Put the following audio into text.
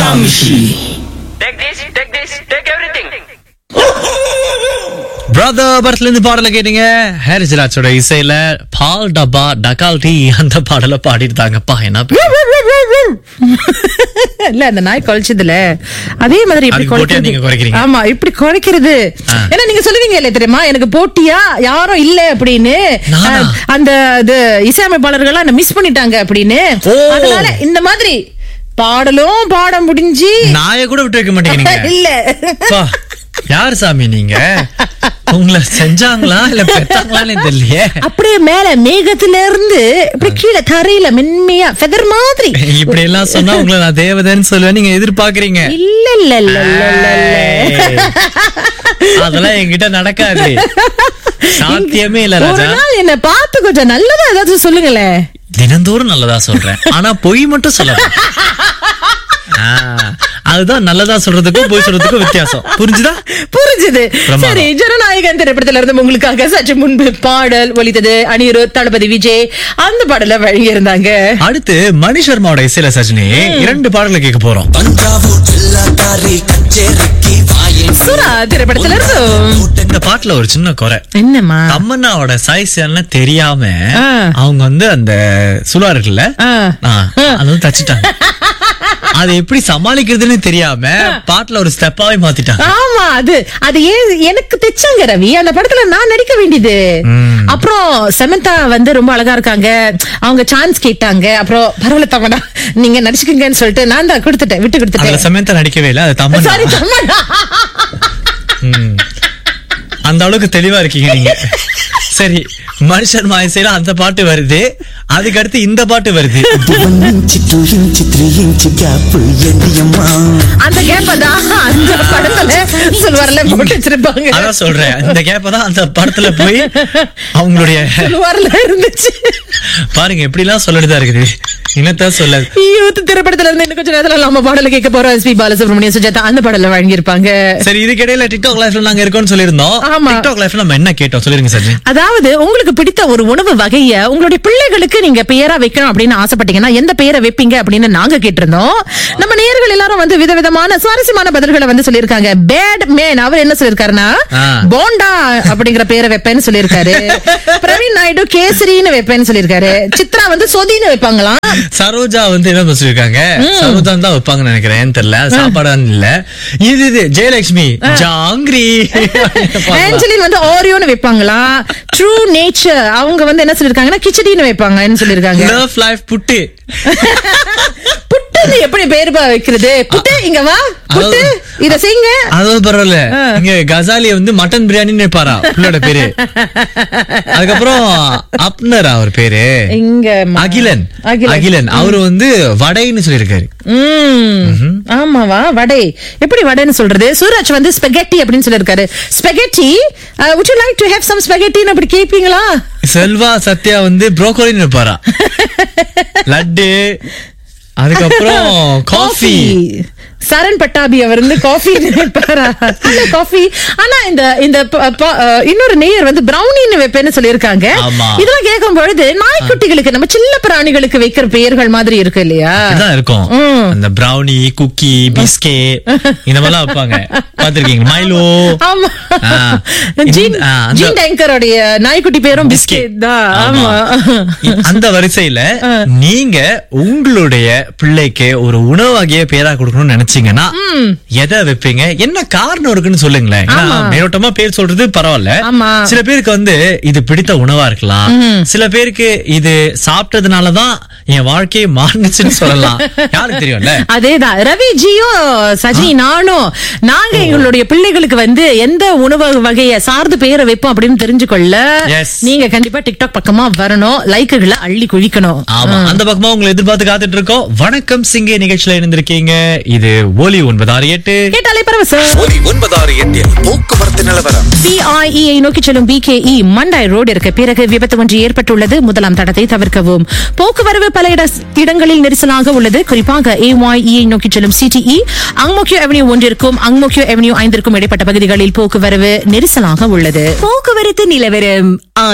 Kamshi. Take this, take this, take everything. Brother படத்துல இருந்து பாடல கேட்டீங்க ஹாரிஸ் ராஜோட இசையில பால் டப்பா டக்கால் டீ அந்த பாடல பாடிட்டாங்கப்பா என்ன பே- இல்ல அந்த நாய் குலைச்சதுல அதே மாதிரி இப்படி அதுக்கு போட்டியா குலைக்கிறது. நீங்க குறைக்கிறீங்க? ஆமா இப்படி குறைக்கிறது ஆ. ஏன்னா நீங்க சொல்லுவீங்க இல்ல தெரியுமா எனக்கு போட்டியா யாரும் இல்ல அப்படின்னு நானா? அஹ், அந்த இது இசையமைப்பாளர்கள் என்ன மிஸ் பண்ணிட்டாங்க அப்படின்னு ஓ. அதனால இந்த மாதிரி பாடலும் பாட முடிஞ்சு நாயை கூட விட்டு வைக்க மாட்டேங்கிறீங்க இல்ல அப்பா, யார் சாமி நீங்க உங்களை செஞ்சாங்களா இல்ல பெத்தாங்களான்னு தெரியலையே அப்படியே மேல மேகத்துல இருந்து இப்படி கீழே தரையில மென்மையா ஃபெதர் மாதிரி இப்படி எல்லாம் சொன்னா உங்களை நான் தேவதைன்னு சொல்லுவேன் நீங்க எதிர்பார்க்கறீங்க இல்ல இல்ல இல்ல இல்ல இல்ல இல்ல அதெல்லாம் என்கிட்ட நடக்காது சாத்தியமே இல்ல ஒரு ராஜா நாள் என்ன பார்த்து கொஞ்சம் நல்லதா ஏதாச்சும் சொல்லுங்களேன் தினந்தோறும் நல்லதா சொல்றேன் ஆனா பொய் மட்டும் சொல்ல அதுதான் நல்லதா சொல்றதுக்கும் பொய் சொல்றதுக்கும் வித்தியாசம் புரிஞ்சுதா புரிஞ்சுது பிரமாதம். சரி ஜனநாயகன் திரைப்படத்துல இருந்து உங்களுக்காக சற்று முன்பு பாடல் ஒலித்தது அனிருத் தளபதி விஜய் அந்த பாடல வழங்கி இருந்தாங்க அடுத்து மணி சர்மாவோட இசையில சஜினி இரண்டு பாடல்களை கேட்க போறோம் தஞ்சாவூர் ஜில்லாதாரி கச்சேரிக்கு வாயின் சுரா திரைப்படத்துல இருந்தும் இந்த பாட்டுல ஒரு சின்ன குறை என்னம்மா தம்மன்னாவோட சைஸ் எல்லாம் தெரியாம ஆ. அவங்க வந்து அந்த சுலா இருக்குல்ல ஆ. ஆ, அது வந்து தச்சுட்டாங்க அது எப்படி சமாளிக்கிறதுன்னு தெரியாம பாட்டுல ஒரு ஸ்டெப்பாவே மாத்திட்டாங்க ஆமா அது அது ஏன் எனக்கு தைச்சாங்க ரவி அந்த படத்துல நான் நடிக்க வேண்டியது அப்புறம் சமந்தா வந்து ரொம்ப அழகா இருக்காங்க அவங்க சான்ஸ் கேட்டாங்க அப்புறம் பரவாயில்ல தமனா நீங்க நடிச்சுக்கங்கன்னு சொல்லிட்டு நான் தான் கொடுத்துட்டேன் விட்டு அதுல கொடுத்துட்டேன் சமயத்தை நடிக்கவே இல்ல அது தம்மன்னா சாரி தமனா ம். அந்த அளவுக்கு தெளிவா இருக்கீங்க நீங்க சரி மனுஷன் மாயசையில அந்த பாட்டு வருது அதுக்கு அடுத்து இந்த பாட்டு வருது inch two inch three inch gap ఏంటియమ్మా அந்த கேப்ப தான் அந்த படத்துல சொல்வார்ல போட்டு வச்சிருப்பாங்க அதான் சொல்றேன் இந்த கேப்ப தான் அந்த படத்துல போய் அவங்களுடைய சொல்வார்ல இருந்துச்சு பாருங்க எப்படி எல்லாம் சொல்லணுதா இருக்குது என்னத்தான் சொல்ல யூத் திரைப்படத்துல இருந்து இன்னும் கொஞ்ச நேரத்துல நம்ம பாடல கேட்க போறோம் எஸ் பி பாலசுப்ரமணியம் சுஜாதா அந்த பாடல வழங்கியிருப்பாங்க சரி இதுக்கிடையில டிக்டாக் லைஃப்ல நாங்க இருக்கோம்னு சொல்லியிருந்தோம் ஆமா. டிக்டாக் லைஃப்ல நம்ம என்ன கேட்டோம் சொல்லிருங்க சார் அதாவது உங்களுக்கு பிடித்த ஒரு உணவு வகைய உங்களுடைய பிள்ளைகளுக்கு நீங்க பெயரா வைக்கணும் அப்படின்னு ஆசைப்பட்டீங்கன்னா எந்த பெயரை வைப்பீங்க அப்படின்னு நாங்க கேட்டிருந்தோம் நம்ம நேயர்கள் எல்லாரும் வந்து விதவிதமான சுவாரஸ்யமான பதில்களை வந்து சொல்லியிருக்காங்க பேட் மேன் அவர் என்ன சொல்லியிருக்காருன்னா ஆ. போண்டா அப்படிங்கிற பேரை வைப்பேன்னு சொல்லியிருக்காரு பிரவீன் நாயுடு கேசரின்னு வைப்பேன்னு சொல்லியிருக்காரு சித்ரா வந்து சொதின்னு வைப்பாங்களாம் சரோஜா வந்து என்ன சொல்லிருக்காங்க சரோஜா தான் வைப்பாங்கன்னு நினைக்கிறேன் ஏன்னு தெரியல சாப்பாடான்னு இல்ல இது இது ஜெயலட்சுமி ஜாங்கிரி ஆஞ்சலின் வந்து ஓரியோன்னு வைப்பாங்களா ட்ரூ நேச்சர் அவங்க வந்து என்ன சொல்லிருக்காங்கன்னா கிச்சடின்னு வைப்பாங்கன்னு சொல்லிருக்காங்க லவ் லைஃப் புட்டு புட்டுன்னு எப்படி பேரு பா வைக்கிறது புட்டு இங்க வா புட்டு அதாவது- இத செய்யுங்க அதாவது பரவாயில்ல இங்க கசாலிய வந்து மட்டன் பிரியாணின்னு வைப்பாரா பிள்ளோட பேரு அதுக்கப்புறம் அப்னர் அவர் பேரு இங்க ம- அகிலன் அகிலன். அகிலன் அவரு வந்து வடைன்னு சொல்லியிருக்காரு ம் ஆமாவா வடை எப்படி வடைன்னு சொல்றது சூரஜ் வந்து ஸ்பெகட்டி அப்படின்னு சொல்லிருக்காரு spaghetti would you like to have some spaghetti ன்னு அப்படி கேப்பீங்களா செல்வா சத்யா வந்து புரோக்கோலின்னு வைப்பாரா லட்டு அதுக்கப்புறம் காஃபி சரண் பட்டாபி அவர் வந்து காஃபி காஃபி ஆனா இந்த இந்த ப- ப- அஹ், இன்னொரு நேயர் வந்து பிரவுனின்னு வைப்பேன்னு சொல்லியிருக்காங்க ஆமா. இதெல்லாம் கேட்கும் பொழுது நாய்க்குட்டிகளுக்கு நம்ம சின்ன பிராணிகளுக்கு வைக்கிற பெயர்கள் மாதிரி இருக்கு இல்லையா இதான் இருக்கும் ம். அந்த பிரவுனி குக்கி பிஸ்கெட் இந்த மாதிரிலாம் வைப்பாங்க பாத்திருக்கீங்க மைலோ ஆமா ஆ, ஜீன் இந்த- ஆ, அந்த- ஜீன் டேங்கரோடைய நாய்க்குட்டி பேரும் பிஸ்கெட். பிஸ்கெட் தான் ஆமா. ஆமா அந்த வரிசையில நீங்க உங்களுடைய பிள்ளைக்கு ஒரு உணவு வகைய பேரா கொடுக்கணும்னு நினைச்சீங்கன்னா எதை வைப்பீங்க என்ன காரணம் இருக்குன்னு சொல்லுங்களேன் ஏன்னா, ஆமா. மேலோட்டமா பேர் சொல்றது பரவாயில்ல ஆமா. சில பேருக்கு வந்து இது பிடித்த உணவா இருக்கலாம் சில பேருக்கு இது சாப்பிட்டதுனாலதான் என் வாழ்க்கையை மாறுனுச்சுன்னு சொல்லலாம் யாருக்கு தெரியும்ல அதேதான் ரவி ஜியும் சஜி நானும் நாங்க எங்களுடைய பிள்ளைகளுக்கு வந்து எந்த உணவு வகைய சார்ந்து பெயரை வைப்போம் அப்படின்னு தெரிஞ்சுக்கொள்ள Yes. நீங்க கண்டிப்பா டிக்டாக் பக்கமா வரணும் லைக்குகளை அள்ளி குழிக்கணும் ஆமா அந்த பக்கமா உங்களை எதிர்பார்த்து காத்துட்டு இருக்கோம் வணக்கம் சிங்கே நிகழ்ச்சியில இருந்திருக்கீங்க இது ஒலி ஒன்பது ஆறு எட்டு கேட்டாலே பரவசம் ஒலி ஒன்பதாறு எட்டில் போக்குவரத்து நிலவரம் பிஐஇஐ நோக்கி செல்லும் பிகேஇ மண்டாய் ரோடு இருக்க பிறகு விபத்து ஒன்று ஏற்பட்டுள்ளது முதலாம் தடத்தை தவிர்க்கவும் போக்குவரவு பல இட- இடங்களில் நெரிசலாக உள்ளது குறிப்பாக ஏஒய்இஐ நோக்கி செல்லும் சிடிஇ அங்மோக்கியோ அவென்யூ ஒன்றிற்கும் அங்மோக்கியோ அவென்யூ ஐந்திற்கும் இடைப்பட்ட பகுதிகளில் போக்குவரவு நெரிசலாக உள்ளது போக்குவரத்து நிலவரம்